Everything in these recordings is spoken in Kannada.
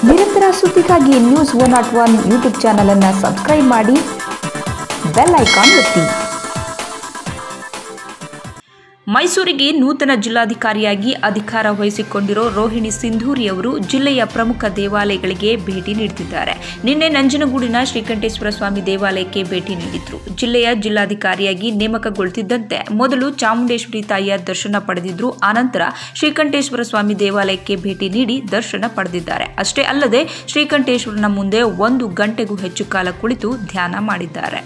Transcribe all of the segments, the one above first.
ನಿರಂತರ ಸುದ್ದಿಗಾಗಿ news one nought one YouTube ಚಾನಲನ್ನು ಸಬ್ಸ್ಕ್ರೈಬ್ ಮಾಡಿ ಬೆಲ್ ಐಕಾನ್ ಒತ್ತಿ ಮೈಸೂರಿಗೆ ನೂತನ ಜಿಲ್ಲಾಧಿಕಾರಿಯಾಗಿ ಅಧಿಕಾರ ವಹಿಸಿಕೊಂಡಿರೋ ರೋಹಿಣಿ ಸಿಂಧೂರಿ ಅವರು ಜಿಲ್ಲೆಯ ಪ್ರಮುಖ ದೇವಾಲಯಗಳಿಗೆ ಭೇಟಿ ನೀಡುತ್ತಿದ್ದಾರೆ ನಿನ್ನೆ ನಂಜನಗೂಡಿನ ಶ್ರೀಕಂಠೇಶ್ವರ ಸ್ವಾಮಿ ದೇವಾಲಯಕ್ಕೆ ಭೇಟಿ ನೀಡಿದ್ರು ಜಿಲ್ಲೆಯ ಜಿಲ್ಲಾಧಿಕಾರಿಯಾಗಿ ನೇಮಕಗೊಳ್ತಿದ್ದಂತೆ ಮೊದಲು ಚಾಮುಂಡೇಶ್ವರಿ ತಾಯಿಯ ದರ್ಶನ ಪಡೆದಿದ್ರು ಆನಂತರ ಶ್ರೀಕಂಠೇಶ್ವರ ಸ್ವಾಮಿ ದೇವಾಲಯಕ್ಕೆ ಭೇಟಿ ನೀಡಿ ದರ್ಶನ ಪಡೆದಿದ್ದಾರೆ ಅಷ್ಟೇ ಅಲ್ಲದೆ ಶ್ರೀಕಂಠೇಶ್ವರನ ಮುಂದೆ ಒಂದು ಗಂಟೆಗೂ ಹೆಚ್ಚು ಕಾಲ ಕುಳಿತು ಧ್ಯಾನ ಮಾಡಿದ್ದಾರೆ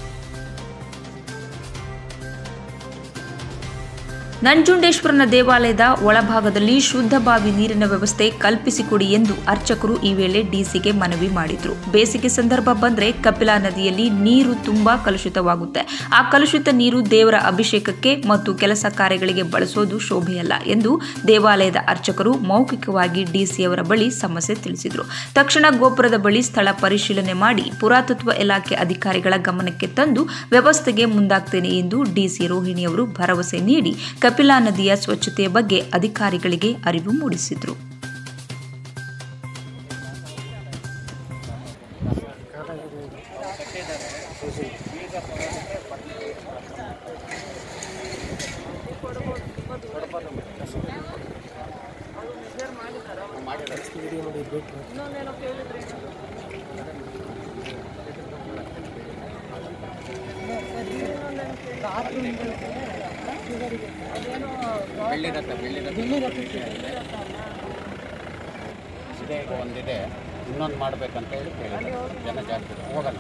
ನಂಜುಂಡೇಶ್ವರನ ದೇವಾಲಯದ ಒಳಭಾಗದಲ್ಲಿ ಶುದ್ಧ ಬಾವಿ ನೀರಿನ ವ್ಯವಸ್ಥೆ ಕಲ್ಪಿಸಿಕೊಡಿ ಎಂದು ಅರ್ಚಕರು ಈ ವೇಳೆ ಡಿಸಿಗೆ ಮನವಿ ಮಾಡಿದ್ರು ಬೇಸಿಗೆ ಸಂದರ್ಭ ಬಂದ್ರೆ ಕಪಿಲಾ ನದಿಯಲ್ಲಿ ನೀರು ತುಂಬಾ ಕಲುಷಿತವಾಗುತ್ತೆ ಆ ಕಲುಷಿತ ನೀರು ದೇವರ ಅಭಿಷೇಕಕ್ಕೆ ಮತ್ತು ಕೆಲಸ ಕಾರ್ಯಗಳಿಗೆ ಬಳಸೋದು ಶೋಭೆಯಲ್ಲ ಎಂದು ದೇವಾಲಯದ ಅರ್ಚಕರು ಮೌಖಿಕವಾಗಿ ಡಿಸಿಯವರ ಬಳಿ ಸಮಸ್ಯೆ ತಿಳಿಸಿದರು ತಕ್ಷಣ ಗೋಪುರದ ಬಳಿ ಸ್ಥಳ ಪರಿಶೀಲನೆ ಮಾಡಿ ಪುರಾತತ್ವ ಇಲಾಖೆ ಅಧಿಕಾರಿಗಳ ಗಮನಕ್ಕೆ ತಂದು ವ್ಯವಸ್ಥೆಗೆ ಮುಂದಾಗ್ತೇನೆ ಎಂದು ಡಿಸಿ ರೋಹಿಣಿಯವರು ಭರವಸೆ ನೀಡಿ ಕಪಿಲಾ ನದಿಯ ಸ್ವಚ್ಛತೆಯ ಬಗ್ಗೆ ಅಧಿಕಾರಿಗಳಿಗೆ ಅರಿವು ಮೂಡಿಸಿದರು ಇದೆ ಒಂದಿದೆ ಇನ್ನೊಂದು ಮಾಡ್ಬೇಕಂತ ಹೇಳಿ ಕೇಳಿದ್ರು ಜನ ಜಾಸ್ತಿ ಇದೆ. ಹೋಗೋಣ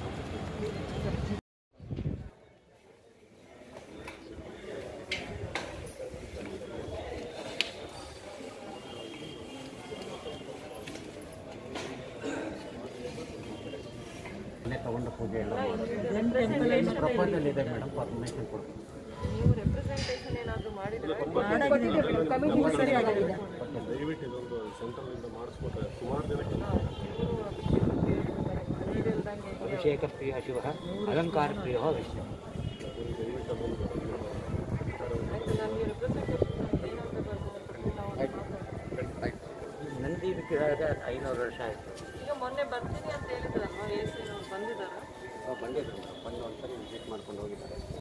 ಮನೆ ತಗೊಂಡು ಪೂಜೆ ಎಲ್ಲ ಮಾಡಿ ಪ್ರಪೋಸಲ್ ಇದೆ ಮೇಡಮ್ ಪರ್ಮಿಷನ್ ಕೊಡ್ತೀನಿ ಅಭಿಷೇಕ ಪ್ರಿಯ ಶಿವ ಅಲಂಕಾರ ಪ್ರಿಯ ವಿಷ್ಣು ನಂದಿ ವಿಗ್ರಹದ ಐನೂರು ವರ್ಷ ಆಯಿತು ಈಗ ಮೊನ್ನೆ ಬರ್ತೀನಿ ಅಂತ ಹೇಳಿದ್ರಲ್ವಾ ಎ ಸಿ ಬಂದಿದ್ದಾರಾ ಬಂದಿದ್ರು ಬಂದು ಒಂದ್ಸರಿ ವಿಸಿಟ್ ಮಾಡ್ಕೊಂಡು ಹೋಗಿದ್ದಾರೆ